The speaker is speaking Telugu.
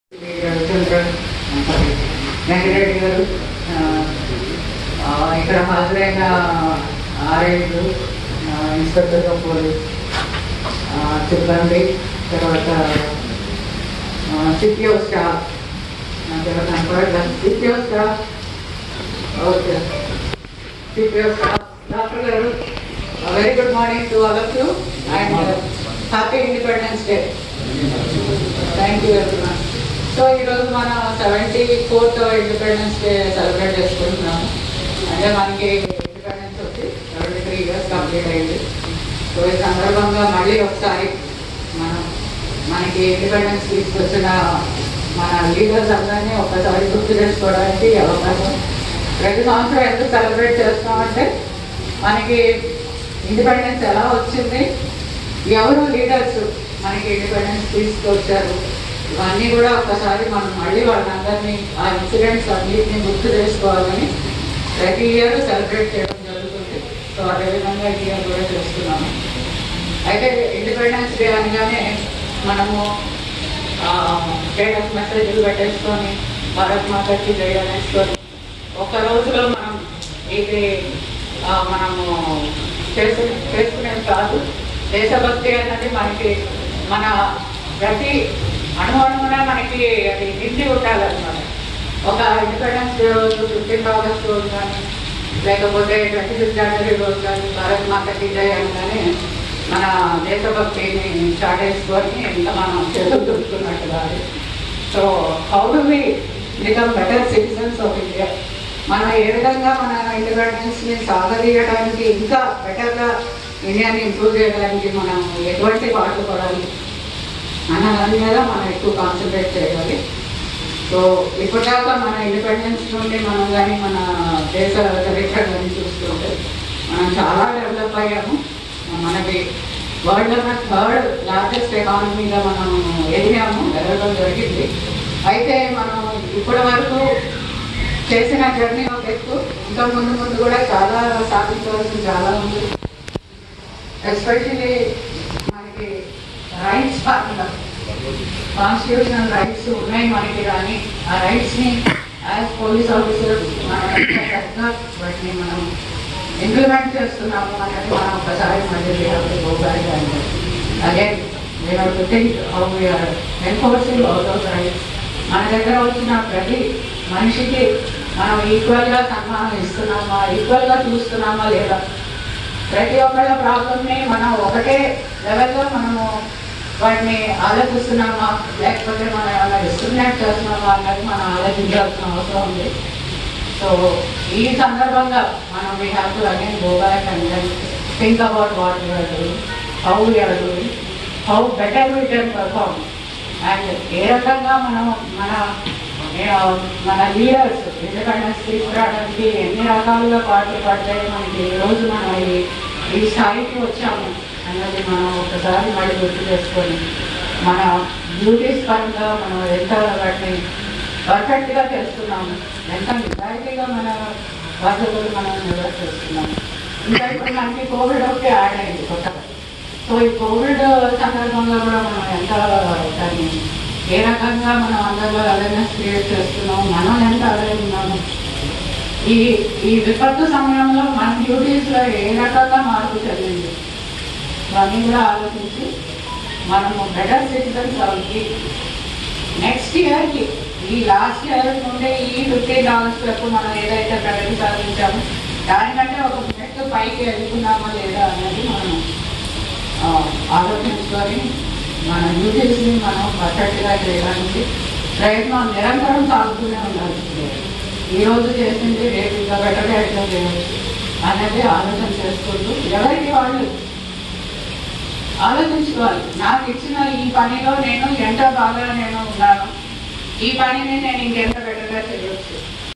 వెంకటరెడ్డి గారు ఆ, ఆ, ఇక్కడ హాజరైన ఆర్ఐలు ఇన్స్పెక్టర్ ఆఫ్ పోలీస్ ఆ, సిబ్బంది తర్వాత సిపిఓ స్టాఫ్ నాకు ఎవరు కనపడలేదు CPO staff okay CPO staff doctor గారు very good morning to all of you and happy independence day thank you very much so ఈరోజు మనం seventy fourth independence day celebrate చేసుకుంటున్నాము అంటే మనకి ఇండిపెండెన్స్ వచ్చి సెవెంటీ త్రీ ఇయర్స్ కంప్లీట్ అయింది సో ఈ సందర్భంగా మళ్ళీ ఒకసారి మనం మనకి ఇండిపెండెన్స్ తీసుకొచ్చిన మన లీడర్స్ అందరినీ ఒకసారి గుర్తు చేసుకోవడానికి ఈ అవకాశం ప్రతి సంవత్సరం ఎందుకు సెలబ్రేట్ చేస్తామంటే మనకి ఇండిపెండెన్స్ ఎలా వచ్చింది ఎవరు లీడర్స్ మనకి ఇండిపెండెన్స్ తీసుకొచ్చారు ఇవన్నీ కూడా ఒకసారి మనం మళ్ళీ వాళ్ళందరినీ ఆ ఇన్సిడెంట్స్ అన్నిటిని గుర్తు చేసుకోవాలని ప్రతి ఇయర్ సెలబ్రేట్ చేయడం జరుగుతుంది సో అదేవిధంగా ఈ ఇయర్ కూడా చేస్తున్నాము అయితే ఇండిపెండెన్స్ డే అనగానే మనము స్టేటస్ మెసేజ్లు పెట్టేసుకొని భారత్ మాతకి జై అనేసుకొని ఒక రోజులో మనం ఇది ఆ, మనము చేసు చేసుకునేది కాదు దేశభక్తి అన్నది మనకి మన ప్రతి అణువణువున మనకి అది నిండి ఉండాలన్నమాట ఒక ఇండిపెండెన్స్ డే రోజు ఫిఫ్టీన్త్ ఆగస్ట్ రోజు కానీ లేకపోతే ట్వంటీ ఫిఫ్త్ జనవరి రోజు కానీ భారత్ మాతకి జై అనగానే మన దేశభక్తిని చాటేసుకొని ఇంకా మనం చేతులు దుడుకున్నట్టు కాదు so how do we become better citizens of India మనం ఏ విధంగా మన ఇండిపెండెన్స్ ని సాగదీయడానికి ఇంకా బెటర్గా ఇండియాని ఇంప్రూవ్ చేయడానికి మనం ఎటువంటి పాటలు పడాలి అన్న దాని మీద మనం ఎక్కువ కాన్సన్ట్రేట్ చేయాలి సో ఇప్పటిదాకా మన ఇండిపెండెన్స్ నుండి మనం కానీ మన దేశ చరిత్ర కానీ చూస్తుంటే మనం చాలా డెవలప్ అయ్యాము మనకి వరల్డ్లో థర్డ్ లార్జెస్ట్ ఎకానమీగా మనం ఎదిగాము ఎదగడం జరిగింది అయితే మనం ఇప్పటి వరకు చేసిన జర్నీ ఒక ఎత్తు ఇంకా ముందు ముందు కూడా చాలా సాధించవలసింది చాలా ఉంది ఎస్పెషల్లీ మనకి రైట్స్ పరంగా కాన్స్టిట్యూషనల్ రైట్స్ ఉన్నాయి మనకి కానీ ఆ రైట్స్ని యాజ్ పోలీస్ ఆఫీసర్ మనం ఎంత చక్కగా వాటిని మనం ఇంప్లిమెంట్ చేస్తున్నాము అనేది మనం ఒకసారి మళ్ళీ గోపాలి అంటే again we are to think how we are enforcing all those rights మన దగ్గర వచ్చిన ప్రతి మనిషికి మనం ఈక్వల్గా సన్మానం ఇస్తున్నామా ఈక్వల్గా చూస్తున్నామా లేదా ప్రతి ఒక్కళ్ళ ప్రాబ్లమ్ని మనం ఒకటే లెవెల్లో మనము వాటిని ఆలోచిస్తున్నామా లేకపోతే మనం ఏమైనా డిస్క్రిమినేట్ చేస్తున్నామా అన్నది మనం ఆలోచించాల్సిన అవసరం ఉంది సో ఈ సందర్భంగా మనం we have to again go back and then think about what you are doing how you are doing how better we can perform and ఏ రకంగా మనం మన ఏ, మన లీడర్స్ ఇండిపెండెన్స్ తీసుకురావడానికి ఎన్ని రకాలుగా పాటలు పడతాయి మనకి ఈ రోజు మనం ఈ ఈ స్థాయికి వచ్చాము అన్నది మనం ఒకసారి మళ్ళీ గుర్తు చేసుకొని మన డ్యూటీస్ పరంగా మనం ఎంత వాటిని పర్ఫెక్ట్గా చేస్తున్నాము ఎంత నిజాయితీగా మన బాధ్యతలు మనం నిర్వర్తిస్తున్నాము ఇంకా ఇప్పుడు మనకి కోవిడ్ ఒకటి యాడ్ అయింది కొత్తగా సో ఈ కోవిడ్ సందర్భంగా కూడా మనం ఎంత దాన్ని ఏ రకంగా మనం అందరిలో అవేర్నెస్ క్రియేట్ చేస్తున్నాం మనం ఎంత అవేర్ ఉన్నాము ఈ ఈ విపత్తు సమయంలో మన డ్యూటీస్లో ఏ రకంగా మార్పు చెందింది ఇవన్నీ కూడా ఆలోచించి మనము బెటర్ సిటిజన్స్ అవ్వాలి నెక్స్ట్ ఇయర్కి ఈ లాస్ట్ ఇయర్ నుండి ఈ ఫిఫ్టీన్ డాలర్స్ వరకు మనం ఏదైతే ప్రగతి సాధించామో దానికంటే ఒక మెట్టు పైకి వెళ్తున్నామా లేదా అనేది మనం ఆ, ఆలోచించుకొని మన డ్యూటీస్ని మనం పర్ఫెక్ట్గా చేయడానికి ప్రయత్నం నిరంతరం సాగుతూనే ఉండాలి ఈ రోజు చేసింది రేపు ఇంకా బెటర్గా ఎట్లా చేయవచ్చు అనేది ఆలోచన చేసుకుంటూ ఎవరికి వాళ్ళు ఆలోచించుకోవాలి నాకు ఇచ్చిన ఈ పనిలో నేను ఎంత బాగా నేను ఉన్నాను ఈ పనిని నేను ఇంకెంత బెటర్గా చేయవచ్చు